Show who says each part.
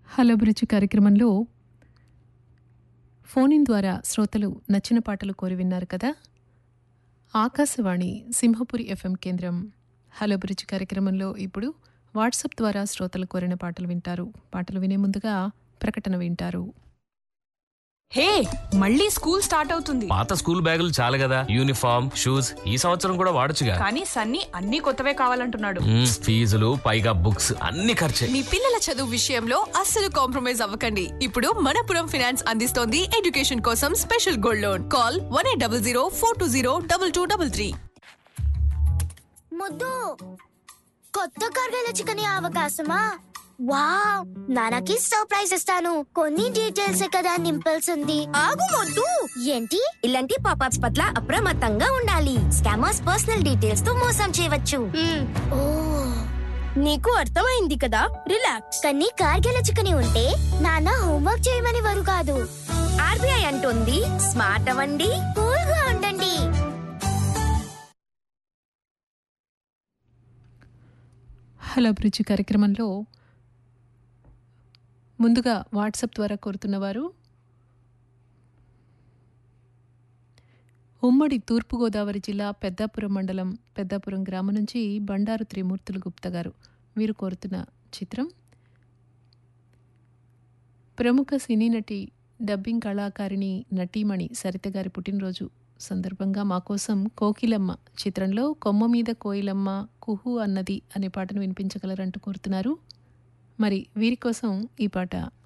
Speaker 1: hello bridge కార్యక్రమంలో phone in ద్వారా శ్రోతలు నచ్చిన పాటలు కోరి విన్నారు కదా ఆకాశవాణి సింహపురి ఎఫ్ఎం కేంద్రం హలో బ్రిడ్జ్ కార్యక్రమంలో ఇప్పుడు వాట్సాప్ ద్వారా శ్రోతలు కోరిన పాటలు వింటారు పాటలు వినే ముందుగా ప్రకటన వింటారు
Speaker 2: హే మళ్ళీ స్కూల్ స్టార్ట్ అవుతుంది
Speaker 3: పాత స్కూల్ బ్యాగులు చాలు కదా యూనిఫామ్ షూస్ ఈ సంవత్సరం కూడా వాడొచ్చుగా
Speaker 2: కానీ సన్నీ అన్ని కొత్తవే కావాలంటున్నాడు
Speaker 3: మ్మ్, ఫీజులు పైగా బుక్స్ అన్ని ఖర్చే
Speaker 4: మీ పిల్లల చదువు విషయంలో అస్సలు కాంప్రమైజ్ అవ్వకండి ఇప్పుడు మనపురం ఫైనాన్స్ అందిస్తోంది ఎడ్యుకేషన్ కోసం special gold loan call one eight double zero four two zero double two double three
Speaker 5: ముద్దు కొత్త కర్గల చికెన్ అవకాశమా వావ్ నాన్నకి సర్ప్రైజ్ ఇస్తాను కొన్ని డీటెయిల్స్ కదా నింపాల్సింది ఆగు మొద్దు ఏంటి
Speaker 6: ఇలాంటి పాపాప్స్ పట్ల అప్రమత్తంగా ఉండాలి స్కామర్స్ పర్సనల్ డీటెయిల్స్ తో మోసం చేయవచ్చు
Speaker 5: ఓ
Speaker 6: నీకు అర్థమైంది కదా రిలాక్స్
Speaker 5: కానీ కార్గిల చికెన్ ఉంటే నాన్న హోంవర్క్ చేయమని వారు కాదు
Speaker 6: ఆర్బీఐ అంటుంది స్మార్ట్ అవ్వండి
Speaker 5: కూల్ గా ఉండండి
Speaker 1: హలో బ్రిడ్జ్ కార్యక్రమంలో ముందుగా వాట్సాప్ ద్వారా కోరుతున్నవారు ఉమ్మడి తూర్పుగోదావరి జిల్లా పెద్దాపురం మండలం పెద్దాపురం గ్రామం నుంచి బండారు త్రిమూర్తులు గుప్తా గారు వీరు కోరుతున్న చిత్రం ప్రముఖ సినీ నటి డబ్బింగ్ కళాకారిణి నటీమణి సరిత గారి పుట్టినరోజు సందర్భంగా మా కోసం కోకిలమ్మ చిత్రంలో కొమ్మ మీద కోయిలమ్మ కుహు అన్నది అనే పాటను వినిపించగలరంటూ కోరుతున్నారు మరి వీరి కోసం ఈ పాట